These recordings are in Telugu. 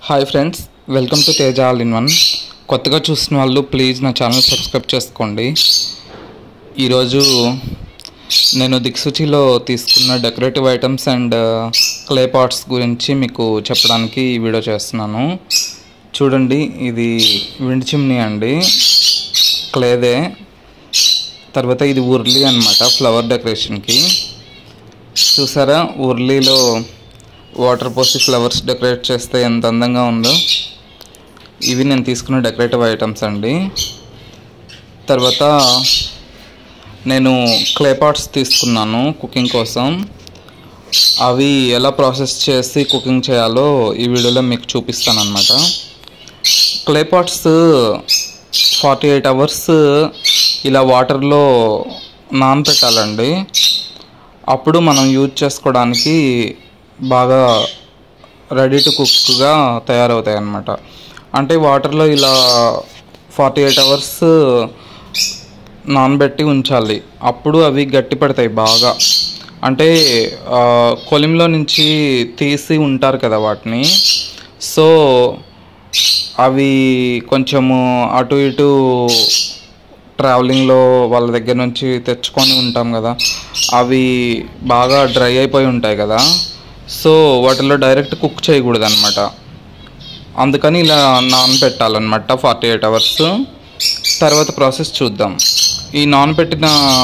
hi friends welcome to Teja all in one కొత్తగా చూసిన వాళ్ళు ప్లీజ్ నా ఛానల్ సబ్స్క్రైబ్ చేసుకోండి ఈరోజు నేను దిక్సూచిలో తీసుకున్న decorative items and clay pots గురించి మీకు చెప్పడానికి ఈ వీడియో చేస్తున్నాను చూడండి ఇది విండ్ చిమ్నీ అండి క్లేదే తర్వాత ఇది ఉర్లీ అనమాట ఫ్లవర్ డెకరేషన్కి చూసారా ఉర్లీలో వాటర్ పోసి ఫ్లవర్స్ డెకరేట్ చేస్తే ఎంత అందంగా ఉందో ఇవి నేను తీసుకున్న డెకరేటివ్ ఐటమ్స్ అండి తర్వాత నేను క్లే పాట్స్ తీసుకున్నాను కుకింగ్ కోసం అవి ఎలా ప్రాసెస్ చేసి కుకింగ్ చేయాలో ఈ వీడియోలో మీకు చూపిస్తాను అనమాట clay pots forty eight hours ఇలా వాటర్లో నానపెట్టాలండి అప్పుడు మనం యూజ్ చేసుకోవడానికి బాగా రెడీ టు కుక్గా తయారవుతాయి అన్నమాట అంటే వాటర్లో ఇలా ఫార్టీ ఎయిట్ అవర్స్ నానబెట్టి ఉంచాలి అప్పుడు అవి గట్టి పడతాయి బాగా అంటే ఆ, కొలిమిలో నుంచి తీసి ఉంటారు కదా వాటిని సో అవి కొంచెము అటు ఇటు ట్రావెలింగ్లో వాళ్ళ దగ్గర నుంచి తెచ్చుకొని ఉంటాం కదా అవి బాగా డ్రై అయిపోయి ఉంటాయి కదా సో వాటిలో డైరెక్ట్ కుక్ చేయకూడదు అనమాట అందుకని ఇలా నానబెట్టాలన్నమాట ఫార్టీ ఎయిట్ అవర్స్ తర్వాత ప్రాసెస్ చూద్దాం ఈ నానబెట్టిన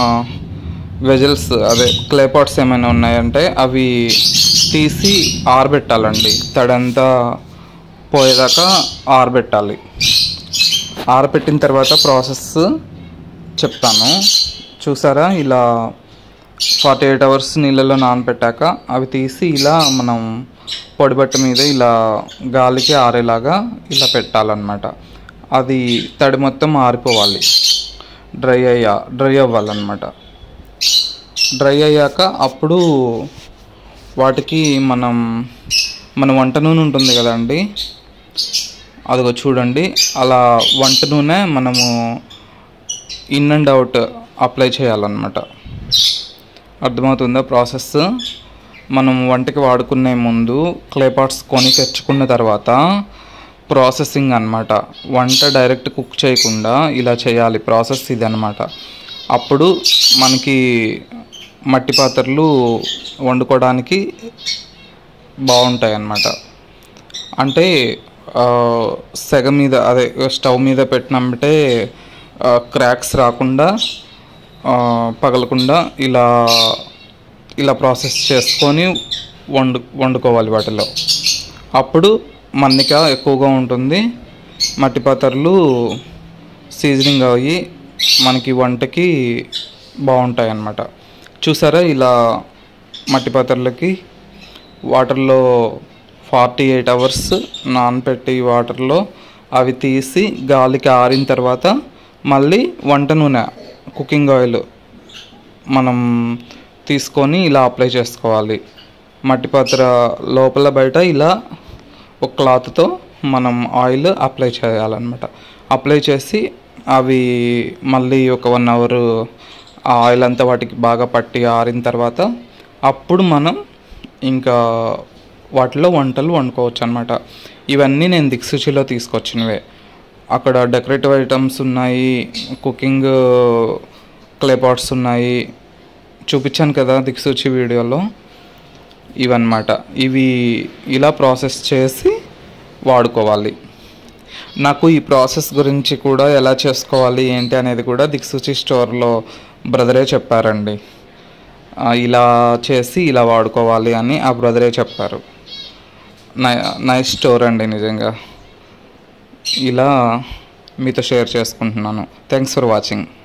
వెజల్స్ అదే క్లే పాట్స్ ఏమైనా ఉన్నాయంటే అవి తీసి ఆరబెట్టాలండి తడంతా పోయేదాకా ఆరబెట్టాలి ఆరబెట్టిన తర్వాత ప్రాసెస్ చెప్తాను చూసారా ఇలా ఫార్టీ ఎయిట్ అవర్స్ నీళ్ళలో నానబెట్టాక అవి తీసి ఇలా మనం పొడిబట్ట మీద ఇలా గాలికి ఆరేలాగా ఇలా పెట్టాలన్నమాట అది తడి మొత్తం ఆరిపోవాలి డ్రై అయ్యా డ్రై అవ్వాలన్నమాట డ్రై అయ్యాక అప్పుడు వాటికి మనం మన వంట నూనె ఉంటుంది కదండి అదిగో చూడండి అలా వంట నూనె మనము ఇన్ అండ్ అవుట్ అప్లై చేయాలన్నమాట అర్థమవుతుందా ప్రాసెస్ మనం వంటకి వాడుకునే ముందు క్లే పాట్స్ కొని తెచ్చుకున్న తర్వాత ప్రాసెసింగ్ అన్నమాట వంట డైరెక్ట్ కుక్ చేయకుండా ఇలా చేయాలి ప్రాసెస్ ఇది అనమాట అప్పుడు మనకి మట్టి పాత్రలు వండుకోవడానికి బాగుంటాయి అన్నమాట అంటే ఆ, సెగ మీద అదే స్టవ్ మీద పెట్టినప్పుడే క్రాక్స్ రాకుండా ఆ, పగలకుండా ఇలా ఇలా ప్రాసెస్ చేసుకొని వండు వండుకోవాలి వాటిలో అప్పుడు మన్నిక ఎక్కువగా ఉంటుంది మట్టి పాత్రలు సీజనింగ్ అయ్యి మనకి వంటకి బాగుంటాయి అన్నమాట చూసారా ఇలా మట్టి పాత్రలకి వాటర్లో ఫార్టీ ఎయిట్ అవర్స్ నానపెట్టి వాటర్లో అవి తీసి గాలికి ఆరిన తర్వాత మళ్ళీ వంట నూనె కుకింగ్ ఆయిల్ మనం తీసుకొని ఇలా అప్లై చేసుకోవాలి మట్టి పాత్ర లోపల బయట ఇలా ఒక క్లాత్తో మనం ఆయిల్ అప్లై చేయాలన్నమాట అప్లై చేసి అవి మళ్ళీ ఒక వన్ అవర్ ఆ ఆయిల్ అంతా వాటికి బాగా పట్టి ఆరిన తర్వాత అప్పుడు మనం ఇంకా వాటిలో వంటలు వండుకోవచ్చు అనమాట ఇవన్నీ నేను దిక్సూచిలో తీసుకొచ్చినవే అక్కడ డెకరేటివ్ ఐటమ్స్ ఉన్నాయి కుకింగ్ క్లే పాట్స్ ఉన్నాయి చూపించాను కదా దిక్సూచి వీడియోలో ఇవన్నమాట ఇవి ఇలా ప్రాసెస్ చేసి వాడుకోవాలి నాకు ఈ ప్రాసెస్ గురించి కూడా ఎలా చేసుకోవాలి ఏంటి అనేది కూడా దిక్సూచి స్టోర్లో బ్రదరే చెప్పారండి ఆ, ఇలా చేసి ఇలా వాడుకోవాలి అని ఆ బ్రదరే చెప్పారు నై నైస్ స్టోర్ అండి నిజంగా ఇలా మీతో షేర్ చేసుకుంటున్నాను థ్యాంక్స్ ఫర్ వాచింగ్